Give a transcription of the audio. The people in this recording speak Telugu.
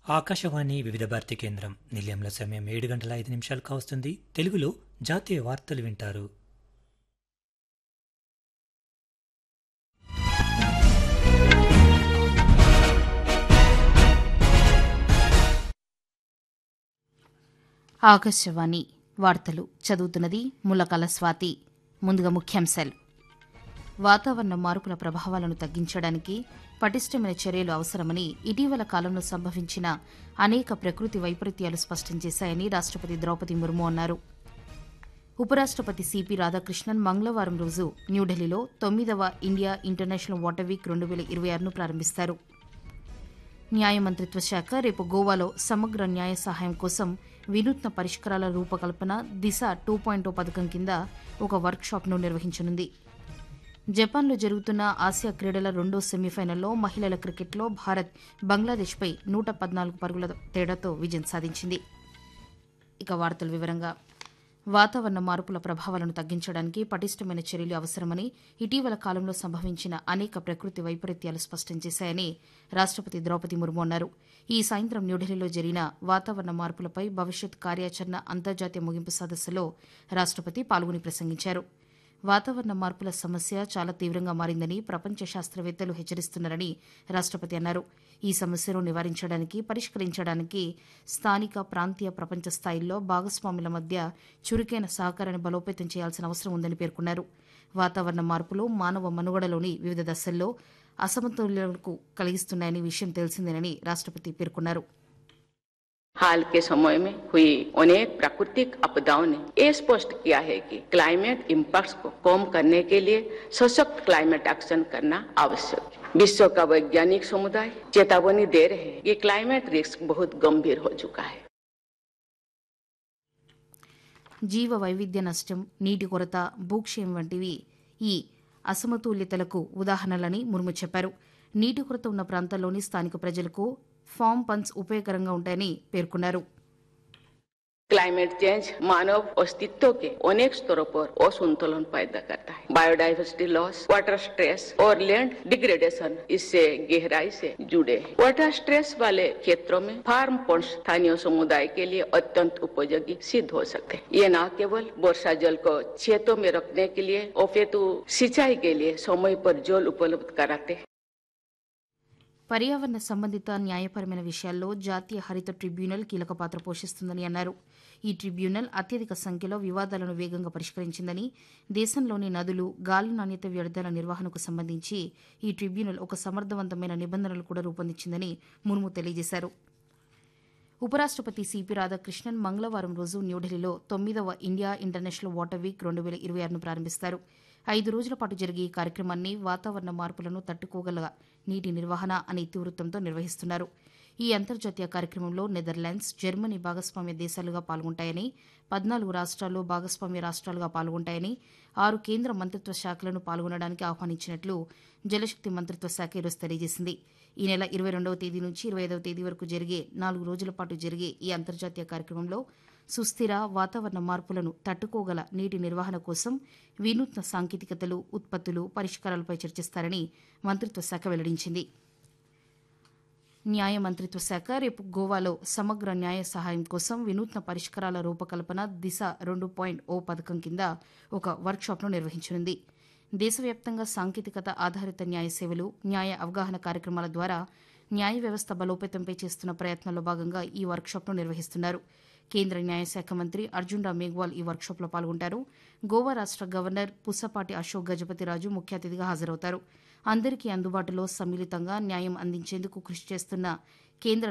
ఆకాశవాణి వివిధ భారతి కేంద్రం నిలయంలో సమయం ఏడు గంటల ఐదు నిమిషాలు కావస్తుంది తెలుగులో జాతీయ వార్తలు వింటారు ఆకాశవాణి వార్తలు చదువుతున్నది ములకల స్వాతి ముందుగా ముఖ్యాంశాలు వాతావరణ మార్పుల ప్రభావాలను తగ్గించడానికి పటిష్టమైన చర్యలు అవసరమని ఇటీవల కాలంలో సంభవించిన అనేక ప్రకృతి వైపరీత్యాలు స్పష్టం చేశాయని రాష్టపతి ద్రౌపది ముర్ము అన్నారు ఉపరాష్టపతి సిపి రాధాకృష్ణన్ మంగళవారం రోజు న్యూఢిల్లీలో తొమ్మిదవ ఇండియా ఇంటర్నేషనల్ వాటర్ వీక్ రెండు వేల ఇరవై ఆరును ప్రారంభిస్తారు న్యాయ మంత్రిత్వ శాఖ రేపు గోవాలో సమగ్ర న్యాయ సహాయం కోసం వినూత్న పరిష్కారాల రూపకల్పన దిశ టూ పాయింట్ పథకం కింద ఒక వర్క్షాప్ను నిర్వహించనుంది జపాన్లో జరుగుతున్న ఆసియా క్రీడల రెండో సెమీఫైనల్లో మహిళల క్రికెట్లో భారత్ బంగ్లాదేశ్పై నూట పద్నాలుగు పరుగుల తేడాతో విజయం సాధించింది ఇక వార్తల వివరంగా వాతావరణ మార్పుల ప్రభావాలను తగ్గించడానికి పటిష్టమైన చర్యలు అవసరమని ఇటీవల కాలంలో సంభవించిన అనేక ప్రకృతి వైపరీత్యాలు స్పష్టం చేశాయని రాష్టపతి ద్రౌపది ముర్ము అన్నారు ఈ సాయంత్రం న్యూఢిల్లీలో జరిగిన వాతావరణ మార్పులపై భవిష్యత్ కార్యాచరణ అంతర్జాతీయ ముగింపు సదస్సులో రాష్టపతి పాల్గొని ప్రసంగించారు వాతావరణ మార్పుల సమస్య చాలా తీవ్రంగా మారిందని ప్రపంచ శాస్త్రవేత్తలు హెచ్చరిస్తున్నారని రాష్టపతి అన్నారు ఈ సమస్యను నివారించడానికి పరిష్కరించడానికి స్థానిక ప్రాంతీయ ప్రపంచ స్థాయిల్లో భాగస్వాముల మధ్య చురుకైన సహకారాన్ని బలోపేతం చేయాల్సిన అవసరం ఉందని పేర్కొన్నారు వాతావరణ మార్పులు మానవ మనుగడలోని వివిధ దశల్లో అసమతుల్యతకు కలిగిస్తున్నాయని విషయం తెలిసిందేనని రాష్టపతి పేర్కొన్నారు हाल के समय में हुई अनेक प्राकृतिक आपदाओं ने ये स्पष्ट किया है कि क्लाइमेट इम्पैक्ट्स को कम करने के लिए सशक्त क्लाइमेट एक्शन करना आवश्यक है विश्व का वैज्ञानिक समुदाय चेतावनी दे रहे हैं कि क्लाइमेट रिस्क बहुत गंभीर हो चुका है జీవ వైవిధ్య నష్టం నీటి కొరత భూక్షయం వంటివి ఈ అసమతుల్యతలకు ఉదాహరణలని ముర్ము చెప్పారు నీటి కొరత ఉన్న ప్రాంతాల్లోని స్థానిక ప్రజలకు ఫామ్ పంప్స్ ఉపయోగకరంగా ఉంటాయని పేర్కొన్నారు क्लाइमेट चेंज मानव अस्तित्व के अनेक स्तरों पर असंतुलन पैदा करता है बायोडाइवर्सिटी लॉस वाटर स्ट्रेस और लैंड डिग्रेडेशन इससे गहराई से जुड़े हैं वाटर स्ट्रेस वाले क्षेत्रों में फार्म पंप स्थानीय समुदाय के लिए अत्यंत उपयोगी सिद्ध हो सकते हैं ये न केवल वर्षा जल को खेतों में रखने के लिए अपेतु सिंचाई के लिए समय पर जल उपलब्ध कराते हैं పర్యావరణ సంబంధిత న్యాయపరమైన విషయాల్లో జాతీయ హరిత ట్రిబ్యునల్ కీలక పాత్ర పోషిస్తుందని అన్నారు ఈ ట్రిబ్యునల్ అత్యధిక సంఖ్యలో వివాదాలను వేగంగా పరిష్కరించిందని దేశంలోని నదులు గాలి నాణ్యత వ్యర్థాల నిర్వహణకు సంబంధించి ఈ ట్రిబ్యునల్ ఒక సమర్థవంతమైన నిబంధనలు కూడా రూపొందించిందని ముర్ము తెలియజేశారు ఉపరాష్టపతి సిపి రాధాకృష్ణన్ మంగళవారం రోజు న్యూఢిల్లీలో తొమ్మిదవ ఇండియా ఇంటర్నేషనల్ వాటర్ వీక్ రెండు వేల ఇరవై ఆరును ప్రారంభిస్తారు ఐదు రోజుల పాటు జరిగే ఈ కార్యక్రమాన్ని వాతావరణ మార్పులను తట్టుకోగల నీటి నిర్వహణ అనే ఇతివృత్తంతో నిర్వహిస్తున్నారు ఈ అంతర్జాతీయ కార్యక్రమంలో నెదర్లాండ్స్ జర్మనీ భాగస్వామ్య దేశాలుగా పాల్గొంటాయని పద్నాలుగు రాష్ట్రాలు భాగస్వామ్య రాష్ట్రాలుగా పాల్గొంటాయని ఆరు కేంద్ర మంత్రిత్వ శాఖలను పాల్గొనడానికి ఆహ్వానించినట్లు జలశక్తి మంత్రిత్వ శాఖ ఈరోజు తెలియజేసింది ఈ నెల ఇరవై రెండవ తేదీ నుంచి ఇరవై ఐదవ తేదీ వరకు జరిగే నాలుగు రోజుల పాటు జరిగే ఈ అంతర్జాతీయ కార్యక్రమంలో సుస్థిర వాతావరణ మార్పులను తట్టుకోగల నీటి నిర్వహణ కోసం వినూత్న సాంకేతికతలు ఉత్పత్తులు పరిష్కారాలపై చర్చిస్తారని మంత్రిత్వ శాఖ వెల్లడించింది న్యాయ మంత్రిత్వ శాఖ రేపు గోవాలో సమగ్ర న్యాయ సహాయం కోసం వినూత్న పరిష్కారాల రూపకల్పన దిశ రెండు పాయింట్ ఓ పథకం కింద ఒక వర్క్షాప్ను నిర్వహించనుంది దేశవ్యాప్తంగా సాంకేతికత ఆధారిత న్యాయ సేవలు న్యాయ అవగాహన కార్యక్రమాల ద్వారా న్యాయ వ్యవస్థ బలోపేతంపై చేస్తున్న ప్రయత్నంలో భాగంగా ఈ వర్క్షాప్ను నిర్వహిస్తున్నారు కేంద్ర న్యాయశాఖ మంత్రి అర్జున్ రామ్ మేఘ్వాల్ ఈ వర్క్షాప్లో పాల్గొంటారు గోవా రాష్ట గవర్నర్ పుసపాటి అశోక్ గజపతిరాజు ముఖ్య అతిథిగా హాజరవుతారు అందరికీ అందుబాటులో సమ్మిళితంగా న్యాయం అందించేందుకు కృషి చేస్తున్న కేంద్ర